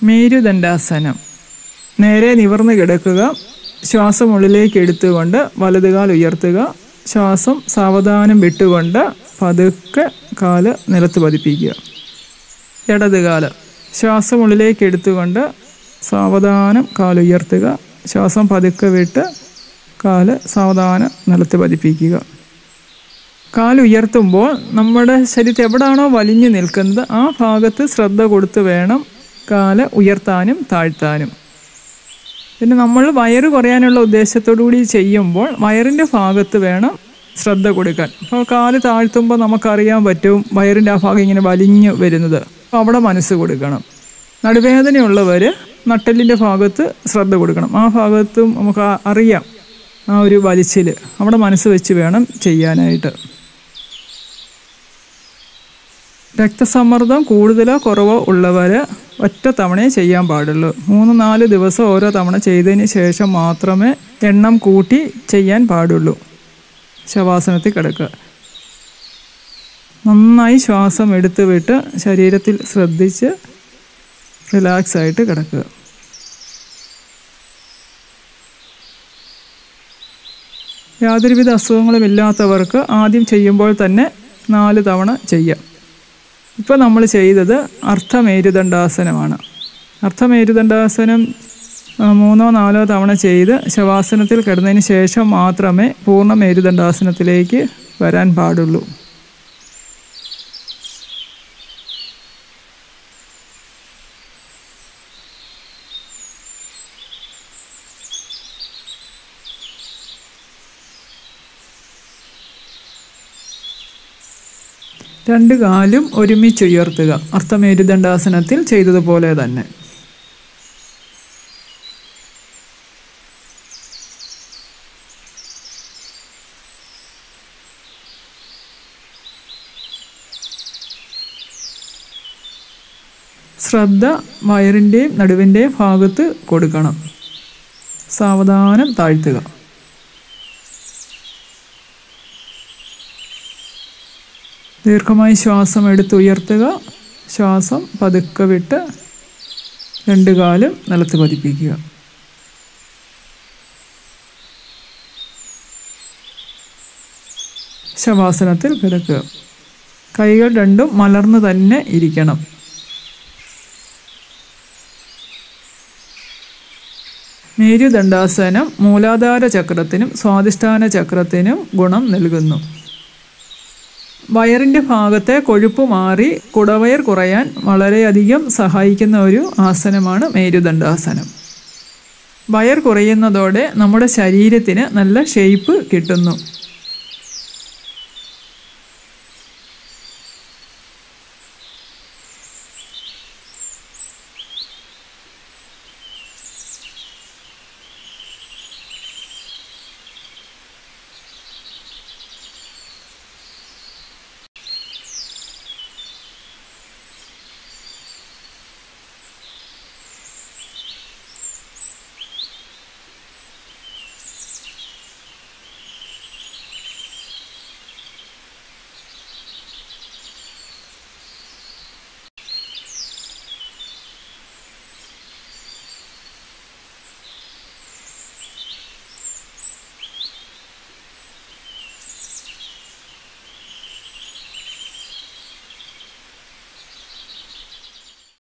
മേരുദണ്ഡാസനം നേരെ നിവർന്ന് കിടക്കുക ശ്വാസം ഉള്ളിലേക്ക് എടുത്തുകൊണ്ട് വലതുകാൽ ഉയർത്തുക ശ്വാസം സാവധാനം വിട്ടുകൊണ്ട് പതുക്കെ കാല് നിലത്ത് പതിപ്പിക്കുക ഇടതുകാല് ശ്വാസം ഉള്ളിലേക്ക് എടുത്തുകൊണ്ട് സാവധാനം കാലുയർത്തുക ശ്വാസം പതുക്കെ വിട്ട് കാല് സാവധാനം നിലത്ത് പതിപ്പിക്കുക കാലുയർത്തുമ്പോൾ നമ്മുടെ ശരീരത്തിൽ എവിടാണോ വലിഞ്ഞു നിൽക്കുന്നത് ആ ഭാഗത്ത് ശ്രദ്ധ കൊടുത്ത് വേണം കാല് ഉയർത്താനും താഴ്ത്താനും പിന്നെ നമ്മൾ വയറ് കുറയാനുള്ള ഉദ്ദേശത്തോടു കൂടി ചെയ്യുമ്പോൾ വയറിൻ്റെ ഭാഗത്ത് വേണം ശ്രദ്ധ കൊടുക്കാൻ അപ്പോൾ കാല് താഴ്ത്തുമ്പോൾ നമുക്കറിയാൻ പറ്റും വയറിൻ്റെ ആ ഭാഗം ഇങ്ങനെ വലിഞ്ഞു വരുന്നത് അപ്പോൾ അവിടെ മനസ്സ് കൊടുക്കണം നടുവേദനയുള്ളവർ നട്ടലിൻ്റെ ഭാഗത്ത് ശ്രദ്ധ കൊടുക്കണം ആ ഭാഗത്തും നമുക്ക് ആ- അറിയാം ആ ഒരു വലിച്ചിൽ അവിടെ മനസ്സ് വെച്ച് വേണം ചെയ്യാനായിട്ട് രക്തസമ്മർദ്ദം കൂടുതലോ കുറവോ ഉള്ളവർ ഒറ്റ തവണയേ ചെയ്യാൻ പാടുള്ളൂ മൂന്ന് നാല് ദിവസം ഓരോ തവണ ചെയ്തതിന് ശേഷം മാത്രമേ എണ്ണം കൂട്ടി ചെയ്യാൻ പാടുള്ളൂ ശവാസനത്തിൽ കിടക്കുക നന്നായി ശ്വാസം എടുത്തു വിട്ട് ശരീരത്തിൽ ശ്രദ്ധിച്ച് റിലാക്സ് ആയിട്ട് കിടക്കുക യാതൊരുവിധ അസുഖങ്ങളും ഇല്ലാത്തവർക്ക് ആദ്യം ചെയ്യുമ്പോൾ തന്നെ നാല് തവണ ചെയ്യാം ഇപ്പോൾ നമ്മൾ ചെയ്തത് അർത്ഥമേരുദണ്ഡാസനമാണ് അർത്ഥമേരുദണ്ഡാസനം ആ, മൂന്നോ നാലോ തവണ ചെയ്ത് ശവാസനത്തിൽ കിടന്നതിന് ശേഷം മാത്രമേ പൂർണ്ണ മേരുദണ്ഡാസനത്തിലേക്ക് വരാൻ പാടുള്ളൂ രണ്ട് കാലും ഒരുമിച്ചുയർത്തുക അർത്ഥമേരുദണ്ഡാസനത്തിൽ ചെയ്തതുപോലെ തന്നെ ശ്രദ്ധ വയറിൻ്റെയും നടുവിൻ്റെയും ഭാഗത്ത് കൊടുക്കണം സാവധാനം താഴ്ത്തുക ദീർഘമായി ശ്വാസം എടുത്തുയർത്തുക ശ്വാസം പതുക്കെ വിട്ട് രണ്ട് കാലും നിലത്ത് പതിപ്പിക്കുക ശവാസനത്തിൽ കിടക്കുക കൈകൾ രണ്ടും മലർന്നു തന്നെ ഇരിക്കണം മേരുദണ്ഡാസനം മൂലാധാര ചക്രത്തിനും സ്വാധിഷ്ഠാന ചക്രത്തിനും ഗുണം നൽകുന്നു വയറിൻ്റെ ഭാഗത്തെ കൊഴുപ്പ് മാറി കുടവയർ കുറയാൻ വളരെയധികം സഹായിക്കുന്ന ഒരു ആസനമാണ് മേരുദണ്ഡാസനം വയർ കുറയുന്നതോടെ നമ്മുടെ ശരീരത്തിന് നല്ല ഷേപ്പ് കിട്ടുന്നു